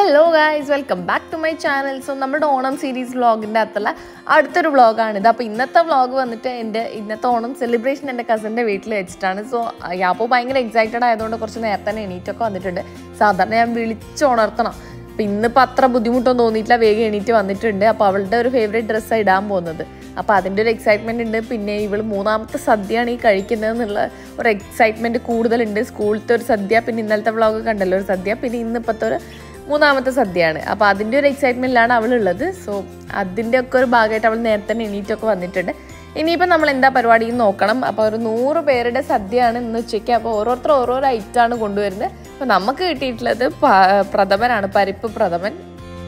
Hello guys welcome back to my channel so നമ്മുടെ Onam series വ്ളോഗിൻ്റെ അകത്തുള്ള അടുത്തൊരു വ്ളോഗാണിത് അപ്പോൾ ഇന്നത്തെ വ്ളോഗ് വന്നിട്ട് എൻ്റെ ഇന്നത്തെ ഓണം സെലിബ്രേഷൻ എൻ്റെ കസിൻ്റെ വീട്ടിൽ വെച്ചിട്ടാണ് സോ അപ്പോൾ ഭയങ്കര എക്സൈറ്റഡ് ആയതുകൊണ്ട് കുറച്ച് നേരത്തെ തന്നെ എണീറ്റൊക്കെ വന്നിട്ടുണ്ട് സാധാരണ ഞാൻ വിളിച്ചുണർത്തണം അപ്പോൾ ഇന്നിപ്പോൾ അത്ര ബുദ്ധിമുട്ടൊന്നും തോന്നിയിട്ടില്ല വേഗം എണീറ്റ് വന്നിട്ടുണ്ട് അപ്പോൾ അവളുടെ ഒരു ഫേവറേറ്റ് ഡ്രസ്സാണ് ഇടാൻ പോകുന്നത് അപ്പോൾ അതിൻ്റെ ഒരു എക്സൈറ്റ്മെൻ്റ് ഉണ്ട് പിന്നെ ഇവൾ മൂന്നാമത്തെ സദ്യയാണ് ഈ കഴിക്കുന്നത് എന്നുള്ള ഒരു എക്സൈറ്റ്മെൻറ്റ് കൂടുതലുണ്ട് സ്കൂളിലത്തെ ഒരു സദ്യ പിന്നെ ഇന്നലത്തെ വ്ളോഗ് കണ്ടല്ലോ ഒരു സദ്യ പിന്നെ ഇന്നിപ്പോഴത്തെ ഒരു മൂന്നാമത്തെ സദ്യയാണ് അപ്പോൾ അതിൻ്റെ ഒരു എക്സൈറ്റ്മെൻറ്റിലാണ് അവളുള്ളത് സോ അതിൻ്റെ ഒക്കെ ഒരു ഭാഗമായിട്ട് അവൾ നേരത്തെ തന്നെ എണീറ്റൊക്കെ വന്നിട്ടുണ്ട് ഇനിയിപ്പോൾ നമ്മൾ എന്താ പരിപാടി എന്ന് നോക്കണം അപ്പോൾ ഒരു നൂറ് പേരുടെ സദ്യയാണ് ഇന്ന് ഉച്ചയ്ക്ക് അപ്പോൾ ഓരോരുത്തർ ഓരോരോ ഐറ്റമാണ് കൊണ്ടുവരുന്നത് അപ്പോൾ നമുക്ക് കിട്ടിയിട്ടുള്ളത് പ- പ്രഥമനാണ് പരിപ്പ് പ്രഥമൻ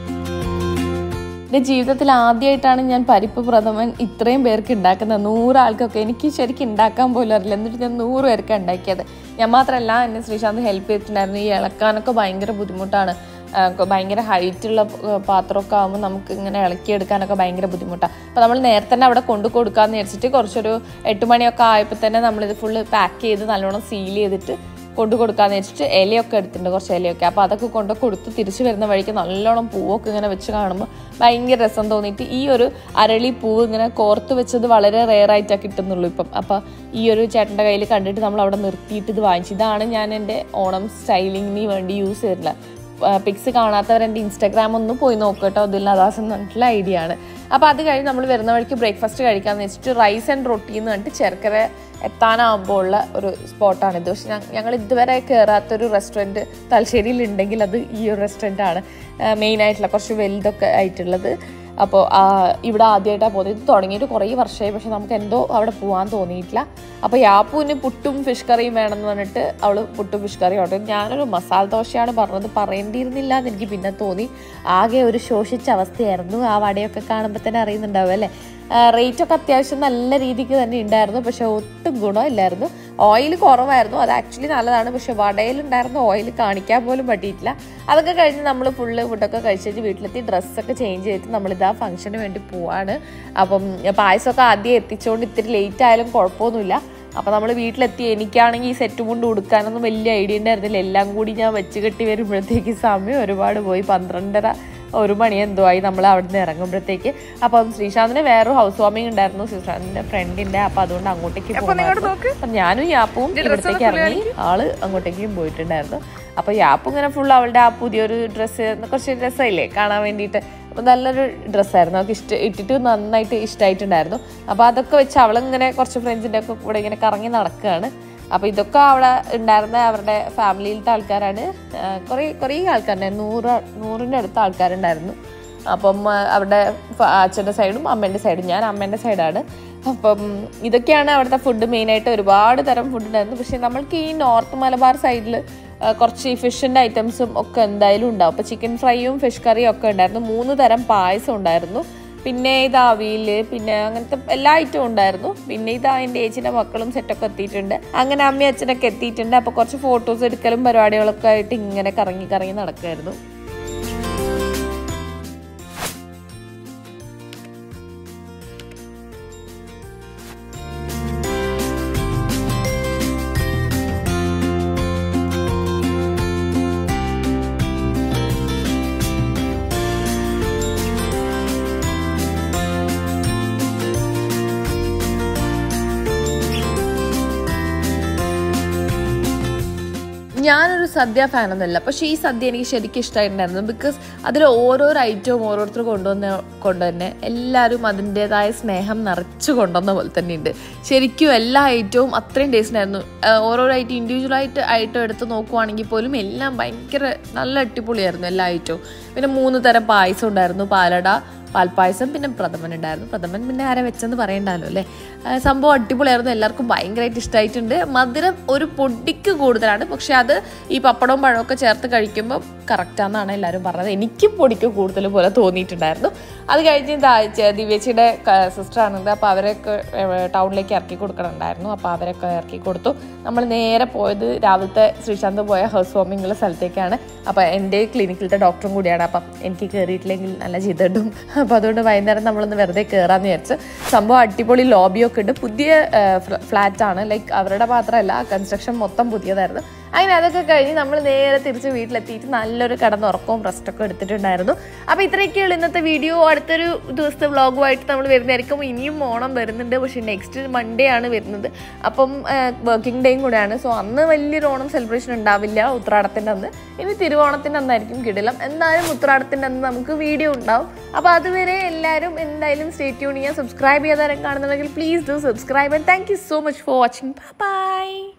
എൻ്റെ ജീവിതത്തിൽ ആദ്യമായിട്ടാണ് ഞാൻ പരിപ്പ് പ്രഥമൻ ഇത്രയും പേർക്ക് ഉണ്ടാക്കുന്നത് നൂറാൾക്കൊക്കെ എനിക്ക് ശരിക്കും ഉണ്ടാക്കാൻ പോലും അറിയില്ല എന്നിട്ട് ഞാൻ നൂറ് പേർക്ക് ഉണ്ടാക്കിയത് ഞാൻ മാത്രമല്ല എന്നെ ശ്രീശാന്ത് ഹെൽപ്പ് ചെയ്തിട്ടുണ്ടായിരുന്നു ഈ ഇളക്കാനൊക്കെ ഭയങ്കര ബുദ്ധിമുട്ടാണ് ആ, കൊ- ഭയങ്കര ഹൈറ്റുള്ള പാത്രമൊക്കെ ആകുമ്പോൾ നമുക്ക് ഇങ്ങനെ ഇളക്കിയെടുക്കാനൊക്കെ ഭയങ്കര ബുദ്ധിമുട്ടാണ് അപ്പോൾ നമ്മൾ നേരത്തെ തന്നെ അവിടെ കൊണ്ടു കൊടുക്കാമെന്ന് വിചാരിച്ചിട്ട് കുറച്ചൊരു എട്ട് മണിയൊക്കെ ആയപ്പോൾ തന്നെ നമ്മളിത് ഫുള്ള് പാക്ക് ചെയ്ത് നല്ലോണം സീൽ ചെയ്തിട്ട് കൊണ്ടു കൊടുക്കാന്ന് വെച്ചിട്ട് ഇലയൊക്കെ എടുത്തിട്ടുണ്ട് കുറച്ച് ഇലയൊക്കെ അപ്പോൾ അതൊക്കെ കൊണ്ട് കൊടുത്ത് തിരിച്ചു വരുന്ന വഴിക്ക് നല്ലോണം പൂവൊക്കെ ഇങ്ങനെ വെച്ച് കാണുമ്പോൾ ഭയങ്കര രസം തോന്നിയിട്ട് ഈ ഒരു അരളി പൂവ് ഇങ്ങനെ കോർത്ത് വെച്ചത് വളരെ റെയർ ആയിട്ടാണ് കിട്ടുന്നുള്ളൂ ഇപ്പം അപ്പോൾ ഈ ഒരു ചേട്ടൻ്റെ കയ്യിൽ കണ്ടിട്ട് നമ്മൾ അവിടെ നിർത്തിയിട്ട് ഇത് വാങ്ങിച്ചു ഇതാണ് ഞാൻ എൻ്റെ ഓണം സ്റ്റൈലിങ്ങിന് വേണ്ടി യൂസ് ചെയ്തിട്ടുള്ള പിക്സ് കാണാത്തവർ എൻ്റെ ഇൻസ്റ്റാഗ്രാം ഒന്ന് പോയി നോക്കട്ടോ അതിൽ അദാസ് എന്ന് പറഞ്ഞിട്ടുള്ള ഐഡിയ ആണ് അപ്പോൾ അത് കഴിഞ്ഞ് നമ്മൾ വരുന്ന വഴിക്ക് ബ്രേക്ക്ഫാസ്റ്റ് കഴിക്കാമെന്ന് വെച്ചിട്ട് റൈസ് ആൻഡ് റൊട്ടി എന്ന് പറഞ്ഞിട്ട് ചെറുക്കര എത്താനാകുമ്പോൾ ഉള്ള ഒരു സ്പോട്ടാണിത് പക്ഷെ ഞ- ഞങ്ങൾ ഇതുവരെ കയറാത്തൊരു റെസ്റ്റോറൻറ്റ് തലശ്ശേരിയിൽ ഉണ്ടെങ്കിൽ അത് ഈ ഒരു റെസ്റ്റോറൻ്റ് ആണ് മെയിൻ ആയിട്ടുള്ള കുറച്ച് വലുതൊക്കെ ആയിട്ടുള്ളത് അപ്പോൾ ഇവിടെ ആദ്യമായിട്ടാണ് പോകുന്നത് ഇത് തുടങ്ങിയിട്ട് കുറേ വർഷമായി പക്ഷെ നമുക്ക് എന്തോ അവിടെ പോകാൻ തോന്നിയിട്ടില്ല അപ്പോൾ യാപ്പുവിന് പുട്ടും ഫിഷ് കറിയും വേണമെന്ന് പറഞ്ഞിട്ട് അവൾ പുട്ടും ഫിഷ് കറിയും ഓർഡർ ചെയ്തു. ഞാനൊരു മസാല ദോശയാണ് പറഞ്ഞത് പറയേണ്ടിയിരുന്നില്ല എന്ന് എനിക്ക് പിന്നെ തോന്നി ആകെ ഒരു ശോഷിച്ച അവസ്ഥയായിരുന്നു ആ വടയൊക്കെ കാണുമ്പോൾ തന്നെ അറിയുന്നുണ്ടാവും അല്ലേ റേറ്റ് ഒക്കെ അത്യാവശ്യം നല്ല രീതിക്ക് തന്നെ ഉണ്ടായിരുന്നു പക്ഷെ ഒട്ടും ഗുണമില്ലായിരുന്നു ഓയിൽ കുറവായിരുന്നു അത് ആക്ച്വലി നല്ലതാണ് പക്ഷെ വടയിലുണ്ടായിരുന്ന ഓയിൽ കാണിക്കാൻ പോലും പറ്റിയിട്ടില്ല അതൊക്കെ കഴിഞ്ഞ് നമ്മൾ ഫുള്ള് ഫുഡൊക്കെ കഴിച്ചിട്ട് വീട്ടിലെത്തി ഡ്രസ്സൊക്കെ ചേഞ്ച് ചെയ്തിട്ട് നമ്മളിതാ ഫംഗ്ഷന് വേണ്ടി പോവാണ് അപ്പം പായസമൊക്കെ ആദ്യം എത്തിച്ചുകൊണ്ട് ഇത്തിരി ലേറ്റ് ആയാലും കുഴപ്പമൊന്നുമില്ല അപ്പോൾ നമ്മൾ വീട്ടിലെത്തി എനിക്കാണെങ്കിൽ ഈ സെറ്റ് കൊണ്ട് ഉടുക്കാനൊന്നും വലിയ ഐഡിയ ഉണ്ടായിരുന്നില്ല എല്ലാം കൂടി ഞാൻ വെച്ച് കെട്ടി വരുമ്പോഴത്തേക്ക് സമയം ഒരുപാട് പോയി പന്ത്രണ്ടര ഒരു മണി എന്തോ ആയി നമ്മൾ അവിടെ നിന്ന് ഇറങ്ങുമ്പോഴത്തേക്ക് അപ്പം ശ്രീശാന്തിന് വേറൊരു ഹൗസ് വാമിംഗ് ഉണ്ടായിരുന്നു ശ്രീശാന്തിന്റെ ഫ്രണ്ടിന്റെ അപ്പൊ അതുകൊണ്ട് അങ്ങോട്ടേക്ക് പോകണമായിരുന്നു അപ്പം ഞാനും യാപ്പും ഇവിടത്തേക്ക് ഇറങ്ങി ആള് അങ്ങോട്ടേക്കും പോയിട്ടുണ്ടായിരുന്നു അപ്പൊ യാപ്പും ഇങ്ങനെ ഫുൾ അവളുടെ ആ പുതിയൊരു ഡ്രസ്സ് കുറച്ച് രസമില്ലേ കാണാൻ വേണ്ടിയിട്ട് അപ്പോൾ നല്ലൊരു ഡ്രസ്സായിരുന്നു അവൾക്ക് ഇഷ്ട ഇട്ടിട്ട് നന്നായിട്ട് ഇഷ്ടമായിട്ടുണ്ടായിരുന്നു അപ്പോൾ അതൊക്കെ വെച്ച് അവളിങ്ങനെ കുറച്ച് ഫ്രണ്ട്സിൻ്റെ ഒക്കെ കൂടെ ഇങ്ങനെ കറങ്ങി നടക്കുകയാണ് അപ്പോൾ ഇതൊക്കെ അവിടെ ഉണ്ടായിരുന്ന അവരുടെ ഫാമിലിയിലത്തെ ആൾക്കാരാണ് ആ, കുറേ കുറേ ആൾക്കാരുണ്ടായിരുന്നു നൂറ് നൂറിൻ്റെ അടുത്ത ആൾക്കാരുണ്ടായിരുന്നു അപ്പം ആ, അവരുടെ ഫ- അച്ഛൻ്റെ സൈഡും അമ്മേൻ്റെ സൈഡും ഞാൻ അമ്മേൻ്റെ സൈഡാണ് അപ്പം ഇതൊക്കെയാണ് അവിടുത്തെ ഫുഡ് മെയിനായിട്ട് ഒരുപാട് തരം ഫുഡ് ഉണ്ടായിരുന്നു പക്ഷേ നമ്മൾക്ക് ഈ നോർത്ത് മലബാർ സൈഡിൽ കുറച്ച് ഈ ഫിഷിൻ്റെ ഐറ്റംസും ഒക്കെ എന്തായാലും ഉണ്ടാവും അപ്പോൾ ചിക്കൻ ഫ്രൈയും ഫിഷ് കറിയും ഒക്കെ ഉണ്ടായിരുന്നു മൂന്ന് തരം പായസം ഉണ്ടായിരുന്നു പിന്നെ ഇത് അവിയൽ പിന്നെ അങ്ങനത്തെ എല്ലാ ഐറ്റവും ഉണ്ടായിരുന്നു പിന്നെ ഇതാ എൻ്റെ ഏച്ചിൻ്റെ മക്കളും സെറ്റൊക്കെ എത്തിയിട്ടുണ്ട് അങ്ങനെ അമ്മയും അച്ഛനൊക്കെ എത്തിയിട്ടുണ്ട് അപ്പോൾ കുറച്ച് ഫോട്ടോസ് എടുക്കലും പരിപാടികളൊക്കെ ആയിട്ട് ഇങ്ങനെ കറങ്ങി കറങ്ങി നടക്കുമായിരുന്നു ഞാനൊരു സദ്യ ഫാനൊന്നുമല്ല പക്ഷേ ഈ സദ്യ എനിക്ക് ശരിക്കും ഇഷ്ടമായിട്ടുണ്ടായിരുന്നു ബിക്കോസ് അതിൽ ഓരോരോ ഐറ്റവും ഓരോരുത്തർ കൊണ്ടുവന്ന കൊണ്ട് തന്നെ എല്ലാവരും അതിൻ്റെതായ സ്നേഹം നിറച്ച് കൊണ്ടുവന്ന പോലെ തന്നെയുണ്ട് ശരിക്കും എല്ലാ ഐറ്റവും അത്രയും ടേസ്റ്റ് ആയിരുന്നു ആഹ് ഓരോരോ ഐറ്റം ഇൻഡിവിജ്വലായിട്ട് ഐറ്റം എടുത്ത് നോക്കുവാണെങ്കിൽ പോലും എല്ലാം ഭയങ്കര നല്ല അടിപൊളിയായിരുന്നു എല്ലാ ഐറ്റവും പിന്നെ മൂന്ന് തരം പായസം ഉണ്ടായിരുന്നു പാലട പാൽപ്പായസം പിന്നെ പ്രഥമൻ ഉണ്ടായിരുന്നു പ്രഥമൻ പിന്നെ ആരെ വെച്ചെന്ന് പറയണ്ടല്ലോ അല്ലേ ആ, സംഭവം അടിപൊളിയായിരുന്നു എല്ലാവർക്കും ഭയങ്കരമായിട്ട് ഇഷ്ടമായിട്ടുണ്ട് മധുരം ഒരു പൊടിക്ക് കൂടുതലാണ് പക്ഷെ അത് ഈ പപ്പടവും പഴമൊക്കെ ചേർത്ത് കഴിക്കുമ്പോൾ കറക്റ്റാണെന്നാണ് എല്ലാവരും പറഞ്ഞത് എനിക്ക് പൊടിക്ക് കൂടുതൽ പോലെ തോന്നിയിട്ടുണ്ടായിരുന്നു അത് കഴിഞ്ഞ് ദിവ്യച്ചിയുടെ സിസ്റ്ററാണിത് അപ്പോൾ അവരൊക്കെ ഏഹ്, ടൗണിലേക്ക് ഇറക്കി കൊടുക്കണുണ്ടായിരുന്നു അപ്പോൾ അവരൊക്കെ ഇറക്കി കൊടുത്തു നമ്മൾ നേരെ പോയത് രാവിലത്തെ ശ്രീശാന്ത് പോയ ഹൗസ് വാമിങ്ങുള്ള സ്ഥലത്തേക്കാണ് അപ്പോൾ എൻ്റെ ക്ലിനിക്കിലത്തെ ഡോക്ടറും കൂടിയാണ് അപ്പം എനിക്ക് കയറിയിട്ടില്ലെങ്കിൽ നല്ല ചെയ്തിട്ടും അപ്പോൾ അതുകൊണ്ട് വൈകുന്നേരം നമ്മളൊന്ന് വെറുതെ കയറാമെന്ന് വിചാരിച്ചു സംഭവം അടിപൊളി ലോബിയൊക്കെ ഉണ്ട് പുതിയ ഫ്ലാറ്റാണ് ലൈക്ക് അവരുടെ മാത്രമല്ല കൺസ്ട്രക്ഷൻ മൊത്തം പുതിയതായിരുന്നു അങ്ങനെ അതൊക്കെ കഴിഞ്ഞ് നമ്മൾ നേരെ തിരിച്ച് വീട്ടിലെത്തിയിട്ട് നല്ലൊരു കിടന്നുറക്കവും റെസ്റ്റൊക്കെ എടുത്തിട്ടുണ്ടായിരുന്നു അപ്പോൾ ഇത്രയൊക്കെയുള്ള ഇന്നത്തെ വീഡിയോ അടുത്തൊരു ദിവസത്തെ വ്ളോഗുമായിട്ട് നമ്മൾ വരുന്നതായിരിക്കും ഇനിയും ഓണം വരുന്നുണ്ട് പക്ഷേ നെക്സ്റ്റ് മൺഡേ ആണ് വരുന്നത് അപ്പം വർക്കിംഗ് ഡേയും കൂടെയാണ് സോ അന്ന് വലിയൊരു ഓണം സെലിബ്രേഷൻ ഉണ്ടാവില്ല ഉത്രാടത്തിൻ്റെ അന്ന് ഇനി തിരുവോണത്തിൻ്റെ അന്നായിരിക്കും കിടിലം എന്തായാലും ഉത്രാടത്തിൻ്റെ അന്ന് നമുക്ക് വീഡിയോ ഉണ്ടാവും അപ്പോൾ അതുവരെ എല്ലാവരും എന്തായാലും സ്റ്റേ ട്യൂൺ ചെയ്യുക സബ്സ്ക്രൈബ് ചെയ്യാതെ കാണുന്നുണ്ടെങ്കിൽ please do subscribe and thank you so much for watching by